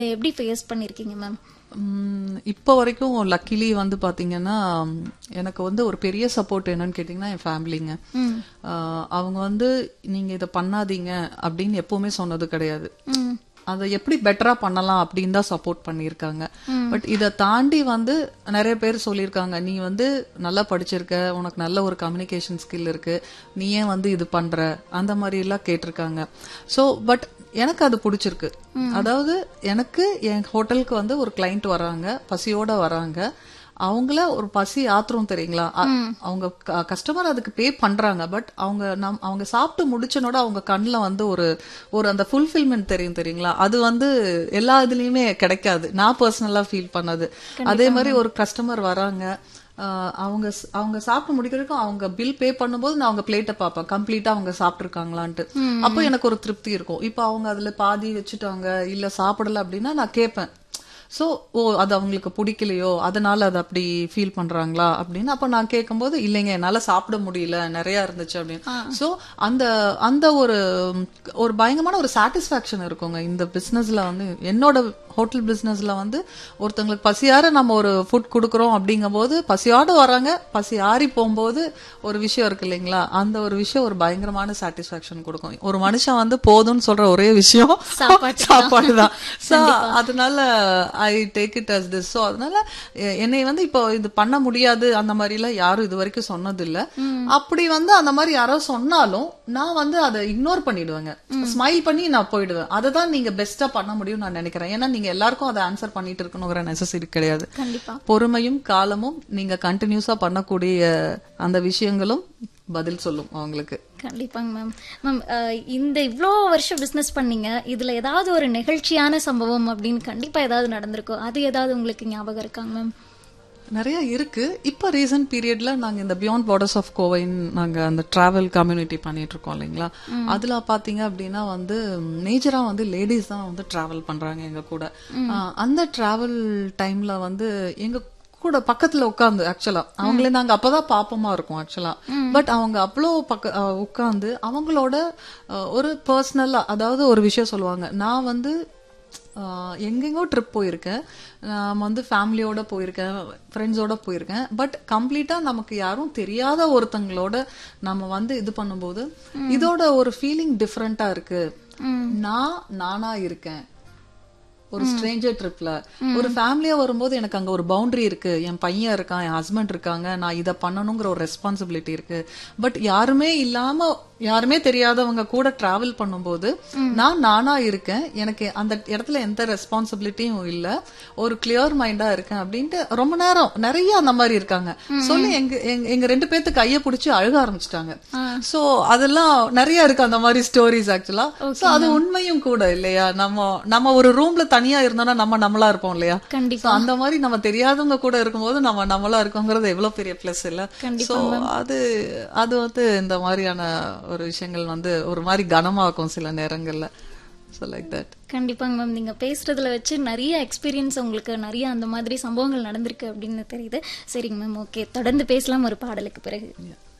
எப்படி ஃபேஸ் பண்ணிருக்கீங்க மேம் உம், இப்போ வரைக்கும் லக்கிலி வந்து பாத்தீங்கன்னா உம், எனக்கு வந்து ஒரு பெரிய சப்போர்ட் என்னன்னு கேட்டீங்கன்னா என் ஃபேமிலிங்க ஆஹ், அவங்க வந்து நீங்க இதை பண்ணாதீங்க அப்படின்னு எப்பவுமே சொன்னது கிடையாது ம் அதை எப்படி பெட்டரா பண்ணலாம் அப்படின்னு தான் சப்போர்ட் பண்ணியிருக்காங்க பட் இதை தாண்டி வந்து நிறைய பேர் சொல்லியிருக்காங்க நீ வந்து நல்லா படிச்சிருக்க உனக்கு நல்ல ஒரு கம்யூனிகேஷன் ஸ்கில் இருக்கு நீ ஏன் வந்து இது பண்ற அந்த மாதிரி எல்லாம் கேட்டிருக்காங்க ஸோ பட் எனக்கு அது பிடிச்சிருக்கு அதாவது எனக்கு என் ஹோட்டலுக்கு வந்து ஒரு கிளைண்ட் வராங்க பசியோட வராங்க அவங்கள ஒரு பசி ஆத்திரம் தெரியுங்களா அ- அவங்க கஸ்டமர் அதுக்கு பே பண்றாங்க பட் அவங்க நம் அவங்க சாப்பிட்டு முடிச்சனோட அவங்க கண்ணுல வந்து ஒரு ஒரு அந்த ஃபுல்ஃபில்மெண்ட் தெரியும் தெரியுங்களா அது வந்து எல்லா இதுலயுமே கிடைக்காது நான் பர்சனலா ஃபீல் பண்ணது அதே மாதிரி ஒரு கஸ்டமர் வராங்க ஆஹ் அவங்க ஸ்- அவங்க சாப்பிட்டு முடிக்கிறதுக்கும் அவங்க பில் பே பண்ணும்போது நான் அவங்க பிளேட்டை பார்ப்பேன் கம்ப்ளீட்டா அவங்க சாப்பிட்டுருக்காங்களான்ட்டு அப்போ எனக்கு ஒரு திருப்தி இருக்கும் இப்போ அவங்க அதுல பாதி வச்சுட்டாங்க இல்ல சாப்பிடல அப்படின்னா நான் கேட்பேன் சோ ஓ அது அவங்களுக்கு பிடிக்கலையோ அதனால அது அப்படி ஃபீல் பண்றாங்களா அப்படின்னு அப்ப நான் கேட்கும்போது இல்லைங்க என்னால சாப்பிட முடியல நிறைய இருந்துச்சு அப்படின்னு சோ அந்த அந்த ஒரு ஒரு பயங்கரமான ஒரு சாட்டிஸ்பாக்சன் இருக்குங்க இந்த பிசினஸ்ல வந்து என்னோட ஹோட்டல் பிசினஸ்ல வந்து ஒருத்தங்களுக்கு பசியார நம்ம ஒரு ஃபுட் கொடுக்குறோம் அப்படிங்கும்போது பசியோட வராங்க பசி ஆறி போகும்போது ஒரு விஷயம் இருக்கு இல்லைங்களா அந்த ஒரு விஷயம் ஒரு பயங்கரமான சாட்டிஸ்பாக்சன் கொடுக்கும் ஒரு மனுஷன் வந்து போதும்னு சொல்ற ஒரே விஷயம் சாப்பாட்டு சாப்பாடு தான் சோ அதனால I take it as this so அதனால எ- என்னை வந்து இப்போ இது பண்ண முடியாது அந்த மாதிரி எல்லாம் யாரும் இது வரைக்கும் சொன்னது இல்ல அப்படி வந்து அந்த மாதிரி யாரோ சொன்னாலும் நான் வந்து அதை இக்னோர் பண்ணிடுவேங்க ஸ்மைல் பண்ணி நான் போயிடுவேன் அதை தான் நீங்க பெஸ்டா பண்ண முடியும் நான் நினைக்கிறேன் ஏன்னா நீங்க எல்லாருக்கும் அதை ஆன்சர் பண்ணிட்டு இருக்கணுங்கிற நெசசிட்டி கிடையாது கண்டிப்பா பொறுமையும் காலமும் நீங்க கண்டினியூஸா பண்ணக்கூடிய அந்த விஷயங்களும் பதில் சொல்லும் அவங்களுக்கு கண்டிப்பாங்க மேம் மேம் இந்த இவ்வளோ வருஷம் பிஸ்னஸ் பண்ணீங்க இதுல ஏதாவது ஒரு நெகிழ்ச்சியான சம்பவம் அப்படின்னு கண்டிப்பா ஏதாவது நடந்திருக்கும் அது ஏதாவது உங்களுக்கு ஞாபகம் இருக்காங்க மேம் நிறைய இருக்கு இப்ப ரீசன்ட் பீரியட்ல நாங்க இந்த பியாண்ட் பார்டர்ஸ் ஆஃப் கோவைன்னு நாங்க அந்த டிராவல் கம்யூனிட்டி பண்ணிட்டு இருக்கோம் இல்லைங்களா அதுல பாத்தீங்க அப்படின்னா வந்து மேஜரா வந்து லேடிஸ் தான் வந்து டிராவல் பண்றாங்க எங்க கூட ஆஹ் அந்த டிராவல் டைம்ல வந்து எங்க கூட பக்கத்துல உட்காந்து ஆக்சுவலா அவங்களே நாங்க அப்பதான் பாப்பமா இருக்கோம் ஆக்சுவலா பட் அவங்க அவ்வளோ பக்க உட்காந்து அவங்களோட அஹ், ஒரு பர்சனலா அதாவது ஒரு விஷயம் சொல்லுவாங்க நான் வந்து ஆஹ் எங்கெங்கோ ட்ரிப் போயிருக்கேன் நான் வந்து ஃபேமிலியோட போயிருக்கேன் ஃப்ரெண்ட்ஸோட போயிருக்கேன் பட் கம்ப்ளீட்டா நமக்கு யாரும் தெரியாத ஒருத்தங்களோட நம்ம வந்து இது பண்ணும்போது இதோட ஒரு ஃபீலிங் டிஃப்ரெண்டா இருக்கு நான் நானா இருக்கேன் ஒரு ஸ்ட்ரேஞ்சர் ட்ரிப்ல ஒரு ஃபேமிலியா வரும்போது எனக்கு அங்க ஒரு பவுண்டரி இருக்கு என் பையன் இருக்கான் என் ஹஸ்பண்ட் இருக்காங்க நான் இதை பண்ணணுங்கிற ஒரு ரெஸ்பான்சிபிலிட்டி இருக்கு பட் யாருமே இல்லாம யாருமே தெரியாதவங்க கூட டிராவல் பண்ணும்போது நான் நானா இருக்கேன் எனக்கு அந்த இடத்துல எந்த ரெஸ்பான்சிபிலிட்டியும் இல்ல ஒரு கிளியர் மைண்டா இருக்கேன் அப்படின்ட்டு ரொம்ப நேரம் நிறைய அந்த மாதிரி இருக்காங்க சொல்லி எங்க எங்க- எங்க ரெண்டு பேர்த்து கைய பிடிச்சி அழுக ஆரம்பிச்சிட்டாங்க சோ அதெல்லாம் நிறைய இருக்கு அந்த மாதிரி ஸ்டோரிஸ் ஆக்சுவலா சோ அது உண்மையும் கூட இல்லையா நம்ம நம்ம ஒரு ரூம்ல தனியா இருந்தோம்னா நம்ம நம்மளா இருப்போம் இல்லையா கண்டிப்பா So, அந்த மாதிரி நம்ம தெரியாதவங்க கூட இருக்கும்போது நம்ம நம்மளா இருக்கோங்கிறது எவ்வளவு பெரிய பிளஸ் இல்ல சோ அது அது வந்து இந்த மாதிரியான ஒரு விஷயங்கள் வந்து ஒரு மாதிரி கனமாக்கும் சில நேரங்கள்ல சோ லைக் தட் கண்டிப்பாங்க மேம் நீங்க பேசுறதுல வச்சு நிறைய எக்ஸ்பீரியன்ஸ் உங்களுக்கு நிறைய அந்த மாதிரி சம்பவங்கள் நடந்திருக்கு அப்படின்னு தெரியுது சரிங்க மேம் ஓகே தொடர்ந்து பேசலாம் ஒரு பாடலுக்கு பிறகு